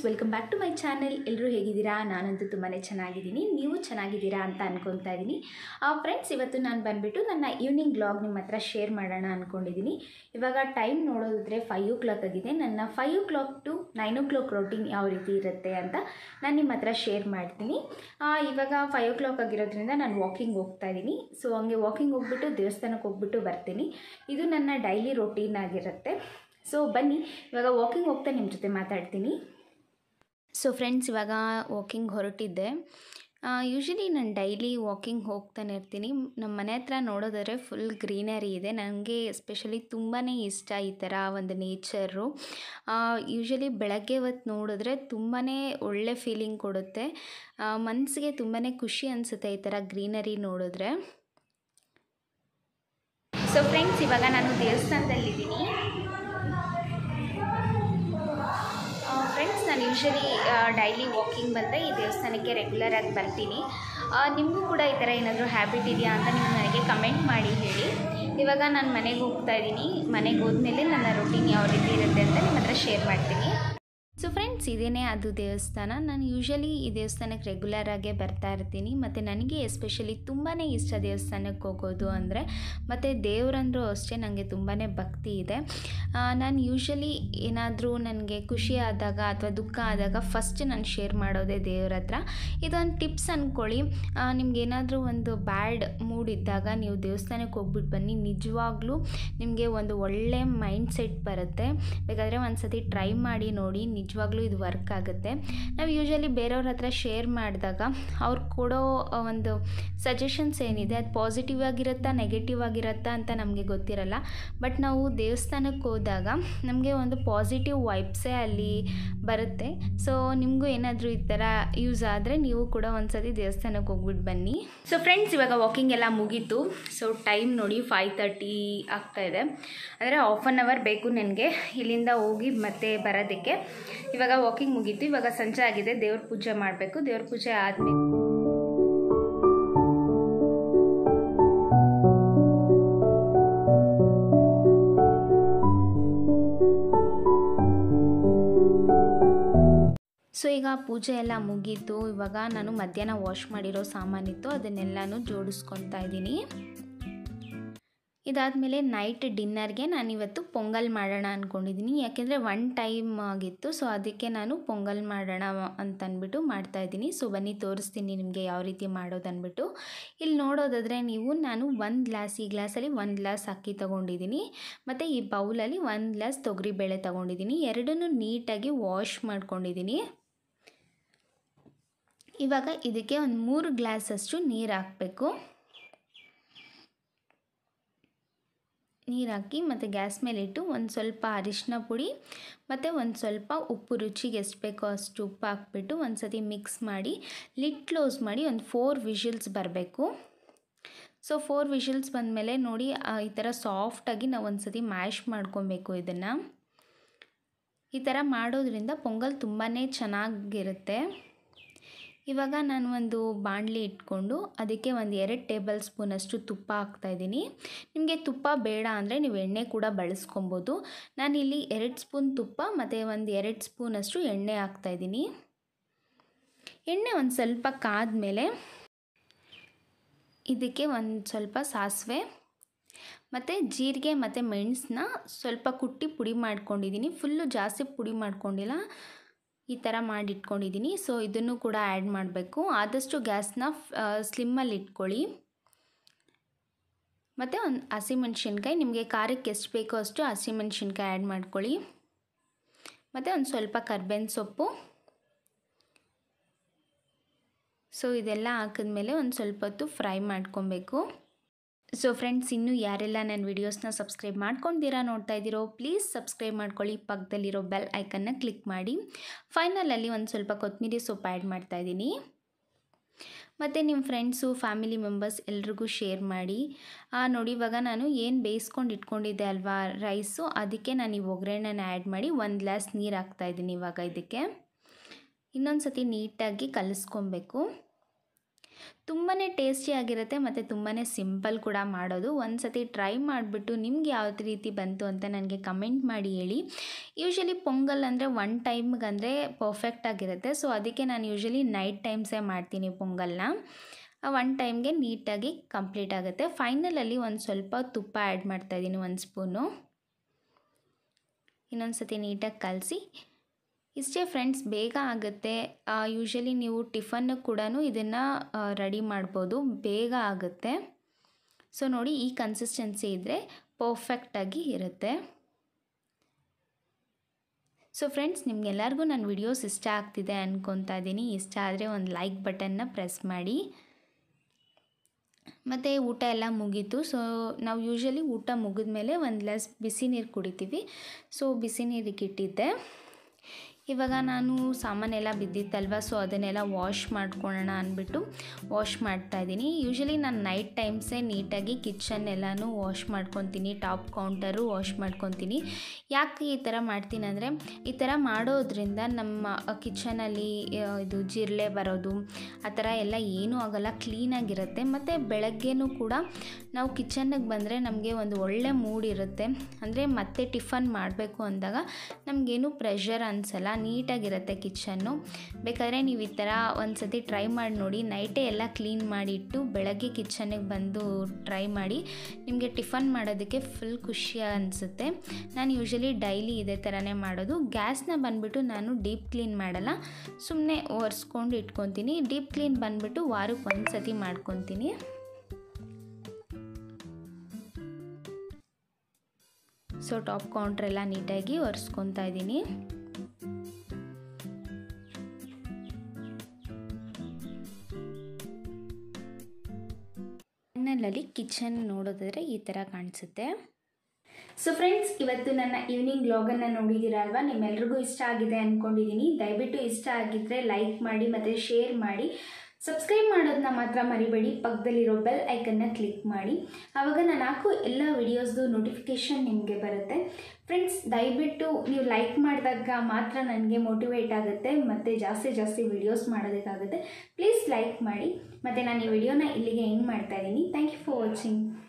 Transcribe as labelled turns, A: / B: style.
A: welcome back to my channel ಎಲ್ಲರೂ ಹೇಗಿದ್ದೀರಾ ನಾನಂತೂ ತುಂಬಾ ಚೆನ್ನಾಗಿದ್ದೀನಿ ನೀವು ಚೆನ್ನಾಗಿದ್ದೀರಾ ಅಂತ ಅನ್ಕೊತಾ ಇದ್ದೀನಿ ಫ್ರೆಂಡ್ಸ್ ಇವತ್ತು ನಾನು ಬಂದುಬಿಟ್ಟು ನನ್ನ ಈವ್ನಿಂಗ್ ಬ್ಲಾಗ್ ನಿಮ್ಮ ಹತ್ರ ಶೇರ್ ಮಾಡೋಣ ಅಂದ್ಕೊಂಡಿದ್ದೀನಿ ಇವಾಗ ಟೈಮ್ ನೋಡೋದಿದ್ರೆ ಫೈವ್ ಓ ಕ್ಲಾಕ್ ಆಗಿದೆ ನನ್ನ five o'clock to nine o'clock routine ಯಾವ ರೀತಿ ಇರುತ್ತೆ ಅಂತ ನಾನು ನಿಮ್ಮ ಹತ್ರ ಶೇರ್ ಮಾಡ್ತೀನಿ ಆ, ಇವಾಗ ಫೈವ್ ಓ ಕ್ಲಾಕ್ ಆಗಿರೋದ್ರಿಂದ ನಾನು ವಾಕಿಂಗ್ ಹೋಗ್ತಾ ಇದ್ದೀನಿ ಸೊ ಹಂಗೆ ವಾಕಿಂಗ್ ಹೋಗ್ಬಿಟ್ಟು ದೇವಸ್ಥಾನಕ್ಕೆ ಹೋಗ್ಬಿಟ್ಟು ಬರ್ತೀನಿ ಇದು ನನ್ನ ಡೈಲಿ ರೊಟೀನ್ ಆಗಿರುತ್ತೆ ಸೊ ಬನ್ನಿ ಇವಾಗ ವಾಕಿಂಗ್ ಹೋಗ್ತಾ ನಿಮ್ಮ ಜೊತೆ ಮಾತಾಡ್ತೀನಿ ಸೊ ಫ್ರೆಂಡ್ಸ್ ಇವಾಗ ವಾಕಿಂಗ್ ಹೊರಟಿದ್ದೆ ಯೂಶ್ವಲಿ ನಾನು ಡೈಲಿ ವಾಕಿಂಗ್ ಹೋಗ್ತಾನೆ ಇರ್ತೀನಿ ನಮ್ಮ ಮನೆ ಹತ್ರ ನೋಡೋದಾದ್ರೆ ಫುಲ್ ಗ್ರೀನರಿ ಇದೆ ನನಗೆ ಎಸ್ಪೆಷಲಿ ತುಂಬಾ ಇಷ್ಟ ಈ ಥರ ಒಂದು ನೇಚರು ಯೂಶ್ವಲಿ ಬೆಳಗ್ಗೆ ಹೊತ್ತು ನೋಡಿದ್ರೆ ತುಂಬಾ ಒಳ್ಳೆ ಫೀಲಿಂಗ್ ಕೊಡುತ್ತೆ ಮನಸ್ಸಿಗೆ ತುಂಬಾ ಖುಷಿ ಅನಿಸುತ್ತೆ ಈ ಥರ ಗ್ರೀನರಿ ನೋಡಿದ್ರೆ ಸೊ ಫ್ರೆಂಡ್ಸ್ ಇವಾಗ ನಾನು ದೇವಸ್ಥಾನದಲ್ಲಿದ್ದೀನಿ ಫ್ರೆಂಡ್ಸ್ ನಾನು ಯೂಶ್ವಲಿ ಡೈಲಿ ವಾಕಿಂಗ್ ಬಂದರೆ ಈ ದೇವಸ್ಥಾನಕ್ಕೆ ರೆಗ್ಯುಲರಾಗಿ ಬರ್ತೀನಿ ಆ, ನಿಮಗೂ ಕೂಡ ಈ ಥರ ಏನಾದರೂ ಹ್ಯಾಬಿಟ್ ಇದೆಯಾ ಅಂತ ನೀವು ನನಗೆ ಕಮೆಂಟ್ ಮಾಡಿ ಹೇಳಿ ಇವಾಗ ನಾನು ಮನೆಗೆ ಹೋಗ್ತಾ ಇದ್ದೀನಿ ಮನೆಗೆ ಹೋದ್ಮೇಲೆ ನನ್ನ ರೊಟೀನ್ ಯಾವ ರೀತಿ ಇರುತ್ತೆ ಅಂತ ನಿಮ್ಮ ಹತ್ರ ಶೇರ್ ಮಾಡ್ತೀನಿ ಸೊ ಫ್ರೆಂಡ್ಸ್ ಇದೇನೇ ಅದು ದೇವಸ್ಥಾನ ನಾನು ಯೂಶ್ವಲಿ ಈ ದೇವಸ್ಥಾನಕ್ಕೆ ರೆಗ್ಯುಲರಾಗೇ ಬರ್ತಾ ಇರ್ತೀನಿ ಮತ್ತು ನನಗೆ ಎಸ್ಪೆಷಲಿ ತುಂಬಾ ಇಷ್ಟ ದೇವಸ್ಥಾನಕ್ಕೆ ಹೋಗೋದು ಅಂದರೆ ಮತ್ತು ದೇವರಂದ್ರೂ ಅಷ್ಟೇ ನನಗೆ ತುಂಬಾ ಭಕ್ತಿ ಇದೆ ಆ, ನಾನು ಯೂಶ್ವಲಿ ಏನಾದರೂ ನನಗೆ ಖುಷಿ ಆದಾಗ ಅಥವಾ ದುಃಖ ಆದಾಗ ಫಸ್ಟ್ ನಾನು ಶೇರ್ ಮಾಡೋದೇ ದೇವ್ರ ಹತ್ರ ಇದೊಂದು ಟಿಪ್ಸ್ ಅಂದ್ಕೊಳ್ಳಿ ನಿಮ್ಗೆ ಏನಾದರೂ ಒಂದು ಬ್ಯಾಡ್ ಮೂಡ್ ಇದ್ದಾಗ ನೀವು ದೇವಸ್ಥಾನಕ್ಕೆ ಹೋಗ್ಬಿಟ್ಟು ಬನ್ನಿ ನಿಜವಾಗ್ಲೂ ನಿಮಗೆ ಒಂದು ಒಳ್ಳೆ ಮೈಂಡ್ ಸೆಟ್ ಬರುತ್ತೆ ಬೇಕಾದರೆ ಒಂದು ಸತಿ ಟ್ರೈ ಮಾಡಿ ನೋಡಿ ನಿಜವಾಗ್ಲೂ ಇದು ವರ್ಕ್ ಆಗುತ್ತೆ ನಾವು ಯೂಶ್ವಲಿ ಬೇರೆಯವ್ರ ಹತ್ರ ಶೇರ್ ಮಾಡಿದಾಗ ಅವ್ರು ಕೊಡೋ ಆ, ಒಂದು ಸಜೆಷನ್ಸ್ ಏನಿದೆ ಅದು ಪಾಸಿಟಿವ್ ಆಗಿರುತ್ತಾ ನೆಗೆಟಿವ್ ಆಗಿರುತ್ತಾ ಅಂತ ನಮಗೆ ಗೊತ್ತಿರಲ್ಲ ಬಟ್ ನಾವು ದೇವಸ್ಥಾನಕ್ಕೆ ಹೋದಾಗ ನಮಗೆ ಒಂದು ಪಾಸಿಟಿವ್ ವೈಬ್ಸೇ ಅಲ್ಲಿ ಬರುತ್ತೆ ಸೊ ನಿಮಗೂ ಏನಾದರೂ ಈ ಥರ ಯೂಸ್ ಆದರೆ ನೀವು ಕೂಡ ಒಂದ್ಸತಿ ದೇವಸ್ಥಾನಕ್ಕೆ ಹೋಗ್ಬಿಟ್ಟು ಬನ್ನಿ ಸೊ ಫ್ರೆಂಡ್ಸ್ ಇವಾಗ ವಾಕಿಂಗ್ ಎಲ್ಲ ಮುಗೀತು ಸೊ ಟೈಮ್ ನೋಡಿ ಫೈವ್ ತರ್ಟಿ ಆಗ್ತಾ ಇದೆ ಅಂದರೆ ಹಾಫ್ ಆನ್ ಅವರ್ ಬೇಕು ನನಗೆ ಇಲ್ಲಿಂದ ಹೋಗಿ ಮತ್ತೆ ಬರೋದಕ್ಕೆ ಇವಾಗ ವಾಕಿಂಗ್ ಮುಗೀತು ಇವಾಗ ಸಂಜೆ ಆಗಿದೆ ದೇವ್ರ ಪೂಜೆ ಮಾಡಬೇಕು ದೇವ್ರ ಪೂಜೆ ಆದಮೇಲೆ ಸೊ ಈಗ ಪೂಜೆ ಎಲ್ಲ ಮುಗೀತು ಇವಾಗ ನಾನು ಮಧ್ಯಾಹ್ನ ವಾಶ್ ಮಾಡಿರೋ ಸಾಮಾನಿತ್ತು ಅದನ್ನೆಲ್ಲನೂ ಜೋಡಿಸ್ಕೊತಾ ಇದ್ದೀನಿ ಇದಾದಮೇಲೆ ನೈಟ್ ಡಿನ್ನರ್ಗೆ ನಾನಿವತ್ತು ಪೊಂಗಲ್ ಮಾಡೋಣ ಅಂದ್ಕೊಂಡಿದ್ದೀನಿ ಯಾಕೆಂದರೆ ಒನ್ ಟೈಮ್ ಆಗಿತ್ತು ಸೊ ಅದಕ್ಕೆ ನಾನು ಪೊಂಗಲ್ ಮಾಡೋಣ ಅಂತ ಅಂದ್ಬಿಟ್ಟು ಮಾಡ್ತಾಯಿದ್ದೀನಿ ಸೊ ಬನ್ನಿ ತೋರಿಸ್ತೀನಿ ನಿಮಗೆ ಯಾವ ರೀತಿ ಮಾಡೋದು ಅಂದ್ಬಿಟ್ಟು ಇಲ್ಲಿ ನೋಡೋದಾದರೆ ನೀವು ನಾನು ಒಂದು ಗ್ಲಾಸ್ ಈ ಗ್ಲಾಸಲ್ಲಿ ಒಂದು ಗ್ಲಾಸ್ ಅಕ್ಕಿ ತೊಗೊಂಡಿದ್ದೀನಿ ಮತ್ತು ಈ ಬೌಲಲ್ಲಿ ಒಂದು ಗ್ಲಾಸ್ ತೊಗರಿಬೇಳೆ ತೊಗೊಂಡಿದ್ದೀನಿ ಎರಡನ್ನೂ ನೀಟಾಗಿ ವಾಶ್ ಮಾಡ್ಕೊಂಡಿದ್ದೀನಿ ಇವಾಗ ಇದಕ್ಕೆ ಒಂದು ಮೂರು ಗ್ಲಾಸಷ್ಟು ನೀರು ಹಾಕಬೇಕು ನೀರು ಹಾಕಿ ಮತ್ತು ಗ್ಯಾಸ್ ಮೇಲೆ ಇಟ್ಟು ಒಂದು ಸ್ವಲ್ಪ ಅರಿಶಿನ ಪುಡಿ ಮತ್ತು ಒಂದು ಸ್ವಲ್ಪ ಉಪ್ಪು ರುಚಿಗೆ ಎಷ್ಟು ಬೇಕೋ ಅಷ್ಟು ಉಪ್ಪು ಹಾಕ್ಬಿಟ್ಟು ಒಂದು ಸತಿ ಮಿಕ್ಸ್ ಮಾಡಿ ಲಿಡ್ ಕ್ಲೋಸ್ ಮಾಡಿ ಒಂದು ಫೋರ್ ವಿಷಲ್ಸ್ ಬರಬೇಕು ಸೊ ಫೋರ್ ವಿಷಲ್ಸ್ ಬಂದಮೇಲೆ ನೋಡಿ ಆ, ಈ ಥರ ಸಾಫ್ಟಾಗಿ ನಾವು ಒಂದು ಸತಿ ಮ್ಯಾಶ್ ಮಾಡ್ಕೊಬೇಕು ಇದನ್ನು ಈ ಥರ ಮಾಡೋದ್ರಿಂದ ಪೊಂಗಲ್ ತುಂಬಾ ಚೆನ್ನಾಗಿರುತ್ತೆ ಇವಾಗ ನಾನು ಒಂದು ಬಾಣಲಿ ಇಟ್ಕೊಂಡು ಅದಕ್ಕೆ ಒಂದು ಎರಡು ಟೇಬಲ್ ಸ್ಪೂನಷ್ಟು ತುಪ್ಪ ಹಾಕ್ತಾಯಿದ್ದೀನಿ ನಿಮಗೆ ತುಪ್ಪ ಬೇಡ ಅಂದರೆ ನೀವು ಎಣ್ಣೆ ಕೂಡ ಬಳಸ್ಕೊಬೋದು ನಾನಿಲ್ಲಿ ಎರಡು ಸ್ಪೂನ್ ತುಪ್ಪ ಮತ್ತು ಒಂದು ಎರಡು ಸ್ಪೂನಷ್ಟು ಎಣ್ಣೆ ಹಾಕ್ತಾಯಿದ್ದೀನಿ ಎಣ್ಣೆ ಒಂದು ಸ್ವಲ್ಪ ಕಾದ್ಮೇಲೆ ಇದಕ್ಕೆ ಒಂದು ಸ್ವಲ್ಪ ಸಾಸಿವೆ ಮತ್ತು ಜೀರಿಗೆ ಮತ್ತು ಮೆಣಸನ್ನ ಸ್ವಲ್ಪ ಕುಟ್ಟಿ ಪುಡಿ ಮಾಡ್ಕೊಂಡಿದ್ದೀನಿ ಫುಲ್ಲು ಜಾಸ್ತಿ ಪುಡಿ ಮಾಡ್ಕೊಂಡಿಲ್ಲ ಈ ಥರ ಮಾಡಿಟ್ಕೊಂಡಿದ್ದೀನಿ ಸೊ ಇದನ್ನು ಕೂಡ ಆ್ಯಡ್ ಮಾಡಬೇಕು ಆದಷ್ಟು ಗ್ಯಾಸ್ನ ಸ್ಲಿಮ್ಮಲ್ಲಿ ಇಟ್ಕೊಳ್ಳಿ ಮತ್ತು ಒಂದು ಹಸಿಮೆಣ್ಸಿನ್ಕಾಯಿ ನಿಮಗೆ ಖಾರಕ್ಕೆ ಎಷ್ಟು ಬೇಕೋ ಅಷ್ಟು ಹಸಿಮೆಣ್ಸಿನ್ಕಾಯಿ ಆ್ಯಡ್ ಮಾಡ್ಕೊಳ್ಳಿ ಮತ್ತು ಒಂದು ಸ್ವಲ್ಪ ಕರ್ಬೇವಿನ ಸೊಪ್ಪು ಸೊ ಇದೆಲ್ಲ ಹಾಕಿದ್ಮೇಲೆ ಒಂದು ಸ್ವಲ್ಪ ಹೊತ್ತು ಫ್ರೈ ಮಾಡ್ಕೊಬೇಕು ಸೊ ಫ್ರೆಂಡ್ಸ್ ಇನ್ನೂ ಯಾರೆಲ್ಲ ನನ್ನ ವೀಡಿಯೋಸ್ನ ಸಬ್ಸ್ಕ್ರೈಬ್ ಮಾಡ್ಕೊಂಡಿರಾ ನೋಡ್ತಾ ಇದ್ದೀರೋ ಪ್ಲೀಸ್ ಸಬ್ಸ್ಕ್ರೈಬ್ ಮಾಡ್ಕೊಳ್ಳಿ ಪಕ್ಕದಲ್ಲಿರೋ ಬೆಲ್ ಐಕನ್ನ ಕ್ಲಿಕ್ ಮಾಡಿ ಫೈನಲಲ್ಲಿ ಒಂದು ಸ್ವಲ್ಪ ಕೊತ್ತಂಬರಿ ಸೊಪ್ಪು ಆ್ಯಡ್ ಮಾಡ್ತಾಯಿದ್ದೀನಿ ಮತ್ತು ನಿಮ್ಮ ಫ್ರೆಂಡ್ಸು ಫ್ಯಾಮಿಲಿ ಮೆಂಬರ್ಸ್ ಎಲ್ರಿಗೂ ಶೇರ್ ಮಾಡಿ ಆ, ನೋಡಿ ಇವಾಗ ನಾನು ಏನು ಬೇಯಿಸ್ಕೊಂಡು ಇಟ್ಕೊಂಡಿದ್ದೆ ಅಲ್ವಾ ರೈಸು ಅದಕ್ಕೆ ನಾನು ಈ ಒಗ್ಗರಣೆನ ಆ್ಯಡ್ ಮಾಡಿ ಒಂದು ಗ್ಲಾಸ್ ನೀರು ಹಾಕ್ತಾಯಿದ್ದೀನಿ ಇವಾಗ ಇದಕ್ಕೆ ಇನ್ನೊಂದು ಸತಿ ನೀಟಾಗಿ ಕಲಿಸ್ಕೊಬೇಕು ತುಂಬಾ ಟೇಸ್ಟಿಯಾಗಿರುತ್ತೆ ಮತ್ತು ತುಂಬಾ ಸಿಂಪಲ್ ಕೂಡ ಮಾಡೋದು ಒಂದು ಸತಿ ಟ್ರೈ ಮಾಡಿಬಿಟ್ಟು ನಿಮ್ಗೆ ಯಾವ ರೀತಿ ಬಂತು ಅಂತ ನನಗೆ ಕಮೆಂಟ್ ಮಾಡಿ ಹೇಳಿ ಯೂಶ್ವಲಿ ಪೊಂಗಲ್ ಅಂದರೆ ಒನ್ ಟೈಮ್ಗಂದರೆ ಪರ್ಫೆಕ್ಟಾಗಿರುತ್ತೆ ಸೊ ಅದಕ್ಕೆ ನಾನು ಯೂಶ್ವಲಿ ನೈಟ್ ಟೈಮ್ಸೇ ಮಾಡ್ತೀನಿ ಪೊಂಗಲ್ನ ಒನ್ ಟೈಮ್ಗೆ ನೀಟಾಗಿ ಕಂಪ್ಲೀಟ್ ಆಗುತ್ತೆ ಫೈನಲಲ್ಲಿ ಒಂದು ಸ್ವಲ್ಪ ತುಪ್ಪ ಆ್ಯಡ್ ಮಾಡ್ತಾಯಿದ್ದೀನಿ ಒಂದು ಸ್ಪೂನು ಇನ್ನೊಂದು ಸತಿ ನೀಟಾಗಿ ಕಲಸಿ ಇಷ್ಟೇ ಫ್ರೆಂಡ್ಸ್ ಬೇಗ ಆಗುತ್ತೆ ಯೂಶ್ವಲಿ ನೀವು ಟಿಫನ್ ಕೂಡ ಇದನ್ನು ರೆಡಿ ಮಾಡ್ಬೋದು ಬೇಗ ಆಗುತ್ತೆ ಸೊ ನೋಡಿ ಈ ಕನ್ಸಿಸ್ಟೆನ್ಸಿ ಇದ್ದರೆ ಪರ್ಫೆಕ್ಟಾಗಿ ಇರುತ್ತೆ ಸೊ ಫ್ರೆಂಡ್ಸ್ ನಿಮಗೆಲ್ಲರಿಗೂ ನನ್ನ ವಿಡಿಯೋಸ್ ಇಷ್ಟ ಆಗ್ತಿದೆ ಅಂದ್ಕೊತಾ ಇದ್ದೀನಿ ಇಷ್ಟ ಆದರೆ ಒಂದು ಲೈಕ್ ಬಟನ್ನ ಪ್ರೆಸ್ ಮಾಡಿ ಮತ್ತು ಊಟ ಎಲ್ಲ ಮುಗೀತು ಸೊ ನಾವು ಯೂಶ್ವಲಿ ಊಟ ಮುಗಿದ ಮೇಲೆ ಒಂದು ಗ್ಲಾಸ್ ಬಿಸಿ ನೀರು ಕುಡಿತೀವಿ ಸೊ ಬಿಸಿ ನೀರಿಗೆ ಇಟ್ಟಿದ್ದೆ ಇವಾಗ ನಾನು ಸಾಮಾನೆಲ್ಲ ಬಿದ್ದಿತ್ತಲ್ವ ಸೊ ಅದನ್ನೆಲ್ಲ ವಾಶ್ ಮಾಡ್ಕೊಳ್ಳೋಣ ಅಂದ್ಬಿಟ್ಟು ವಾಶ್ ಮಾಡ್ತಾಯಿದ್ದೀನಿ ಯೂಶ್ವಲಿ ನಾನು ನೈಟ್ ಟೈಮ್ಸೇ ನೀಟಾಗಿ ಕಿಚನ್ ಎಲ್ಲನೂ ವಾಶ್ ಮಾಡ್ಕೊತೀನಿ ಟಾಪ್ ಕೌಂಟರು ವಾಶ್ ಮಾಡ್ಕೊತೀನಿ ಯಾಕೆ ಈ ಥರ ಮಾಡ್ತೀನಿ ಅಂದರೆ ಈ ಥರ ಮಾಡೋದ್ರಿಂದ ನಮ್ಮ ಕಿಚನಲ್ಲಿ ಇದು ಜಿರಳೆ ಬರೋದು ಆ ಥರ ಎಲ್ಲ ಏನೂ ಆಗೋಲ್ಲ ಕ್ಲೀನಾಗಿರುತ್ತೆ ಮತ್ತು ಬೆಳಗ್ಗೆನೂ ಕೂಡ ನಾವು ಕಿಚನ್ನಿಗೆ ಬಂದರೆ ನಮಗೆ ಒಂದು ಒಳ್ಳೆ ಮೂಡ್ ಇರುತ್ತೆ ಅಂದರೆ ಮತ್ತೆ ಟಿಫನ್ ಮಾಡಬೇಕು ಅಂದಾಗ ನಮಗೇನು ಪ್ರೆಷರ್ ಅನಿಸಲ್ಲ ನೀಟಾಗಿರುತ್ತೆ ಕಿಚನ್ನು ಬೇಕಾದರೆ ನೀವು ಈ ಥರ ಒಂದು ಸತಿ ಟ್ರೈ ಮಾಡಿ ನೋಡಿ ನೈಟೇ ಎಲ್ಲ ಕ್ಲೀನ್ ಮಾಡಿಟ್ಟು ಬೆಳಗ್ಗೆ ಕಿಚನ್ನಿಗೆ ಬಂದು ಟ್ರೈ ಮಾಡಿ ನಿಮಗೆ ಟಿಫನ್ ಮಾಡೋದಕ್ಕೆ ಫುಲ್ ಖುಷಿ ಅನಿಸುತ್ತೆ ನಾನು ಯೂಶ್ವಲಿ ಡೈಲಿ ಇದೇ ಥರನೇ ಮಾಡೋದು ಗ್ಯಾಸ್ನ ಬಂದುಬಿಟ್ಟು ನಾನು ಡೀಪ್ ಕ್ಲೀನ್ ಮಾಡಲ್ಲ ಸುಮ್ಮನೆ ಒರೆಸ್ಕೊಂಡು ಇಟ್ಕೊತೀನಿ ಡೀಪ್ ಕ್ಲೀನ್ ಬಂದುಬಿಟ್ಟು ವಾರಕ್ಕೆ ಒಂದು ಸತಿ ಮಾಡ್ಕೊತೀನಿ ಸೊ ಟಾಪ್ ಕೌಂಟ್ರೆಲ್ಲ ನೀಟಾಗಿ ಒರೆಸ್ಕೊತಾ ಇದ್ದೀನಿ ಫೈನಲಲ್ಲಿ ಕಿಚನ್ ನೋಡೋದಾದ್ರೆ ಈ ಥರ ಕಾಣಿಸುತ್ತೆ ಸೊ ಫ್ರೆಂಡ್ಸ್ ಇವತ್ತು ನನ್ನ ಈವ್ನಿಂಗ್ ಬ್ಲಾಗನ್ನು ನೋಡಿದ್ದೀರಾ ಅಲ್ವಾ ನಿಮ್ಮೆಲ್ರಿಗೂ ಇಷ್ಟ ಆಗಿದೆ ಅಂದ್ಕೊಂಡಿದ್ದೀನಿ ದಯವಿಟ್ಟು ಇಷ್ಟ ಆಗಿದ್ದರೆ ಲೈಕ್ ಮಾಡಿ ಮತ್ತು ಶೇರ್ ಮಾಡಿ ಸಬ್ಸ್ಕ್ರೈಬ್ ಮಾಡೋದನ್ನ ಮಾತ್ರ ಮರಿಬೇಡಿ ಪಕ್ಕದಲ್ಲಿರೋ ಬೆಲ್ ಐಕನ್ನ ಕ್ಲಿಕ್ ಮಾಡಿ ಆವಾಗ ನಾನು ಹಾಕೋ ಎಲ್ಲ ವಿಡಿಯೋಸ್ದು ನೋಟಿಫಿಕೇಷನ್ ನಿಮಗೆ ಬರುತ್ತೆ ಫ್ರೆಂಡ್ಸ್ ದಯವಿಟ್ಟು ನೀವು ಲೈಕ್ ಮಾಡಿದಾಗ ಮಾತ್ರ ನನಗೆ ಮೋಟಿವೇಟ್ ಆಗುತ್ತೆ ಮತ್ತು ಜಾಸ್ತಿ ಜಾಸ್ತಿ ವಿಡಿಯೋಸ್ ಮಾಡೋದಕ್ಕಾಗುತ್ತೆ ಪ್ಲೀಸ್ ಲೈಕ್ ಮಾಡಿ ಮತ್ತು ನಾನು ಈ ವಿಡಿಯೋನ ಇಲ್ಲಿಗೆ ಎಂಡ್ ಮಾಡ್ತಾ ಇದ್ದೀನಿ ಥ್ಯಾಂಕ್ ಯು ಫಾರ್ ವಾಚಿಂಗ್